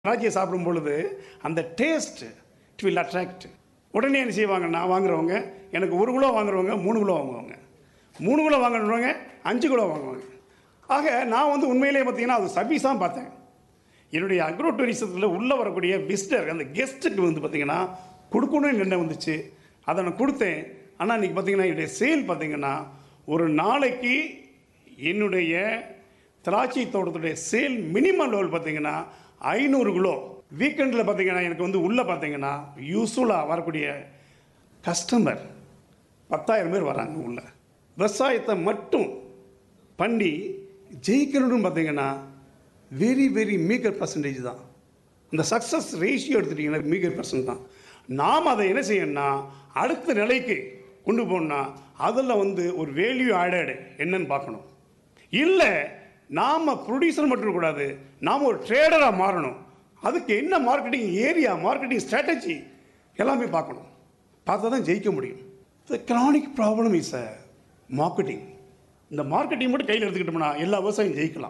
திராட்சையை சாப்பிடும் பொழுது அந்த டேஸ்ட் இட் வில் அட்ராக்ட் உடனே என்ன செய்வாங்கன்னா வாங்குறவங்க எனக்கு ஒரு கிலோ வாங்குறவங்க மூணு கிலோ வாங்குவாங்க மூணு கிலோ வாங்குறவங்க அஞ்சு கிலோ வாங்குவாங்க ஆக நான் வந்து உண்மையிலேயே பார்த்தீங்கன்னா அது சர்வீஸாக பார்த்தேன் என்னுடைய அக்ரோ டூரிசத்தில் உள்ளே வரக்கூடிய விசிட்டர் அந்த கெஸ்ட்டுக்கு வந்து பார்த்தீங்கன்னா கொடுக்கணும்னு என்ன வந்துச்சு அதை நான் கொடுத்தேன் ஆனால் இன்றைக்கி பார்த்தீங்கன்னா என்னுடைய சேல் பார்த்தீங்கன்னா ஒரு நாளைக்கு என்னுடைய திராட்சை தோட்டத்துடைய சேல் மினிமம் லெவல் பார்த்தீங்கன்னா ஐநூறு கிலோ வீக்கெண்டில் பார்த்தீங்கன்னா எனக்கு வந்து உள்ளே பார்த்தீங்கன்னா யூஸ்ஃபுல்லாக வரக்கூடிய கஸ்டமர் பத்தாயிரம் பேர் வராங்க உள்ள விவசாயத்தை மட்டும் பண்ணி ஜெயிக்கணும்னு பார்த்தீங்கன்னா வெரி வெரி மீகர் பர்சன்டேஜ் தான் இந்த சக்ஸஸ் ரேஷியோ எடுத்துட்டிங்கன்னா மீகர் பர்சன்ட் தான் நாம் அதை என்ன செய்யணும்னா அடுத்த நிலைக்கு கொண்டு போகணும்னா அதில் வந்து ஒரு வேல்யூ ஆடட் என்னன்னு பார்க்கணும் இல்லை நாம் ப்ரொடியூசர் மட்டும் இருக்கக்கூடாது நாம் ஒரு ட்ரேடராக மாறணும் அதுக்கு என்ன மார்க்கெட்டிங் ஏரியா மார்க்கெட்டிங் ஸ்ட்ராட்டஜி எல்லாமே பார்க்கணும் பார்த்தா தான் ஜெயிக்க முடியும் the chronic problem is a marketing இந்த மார்க்கெட்டிங் மட்டும் கையில் எடுத்துக்கிட்டோம்னா எல்லா விவசாயம் ஜெயிக்கலாம்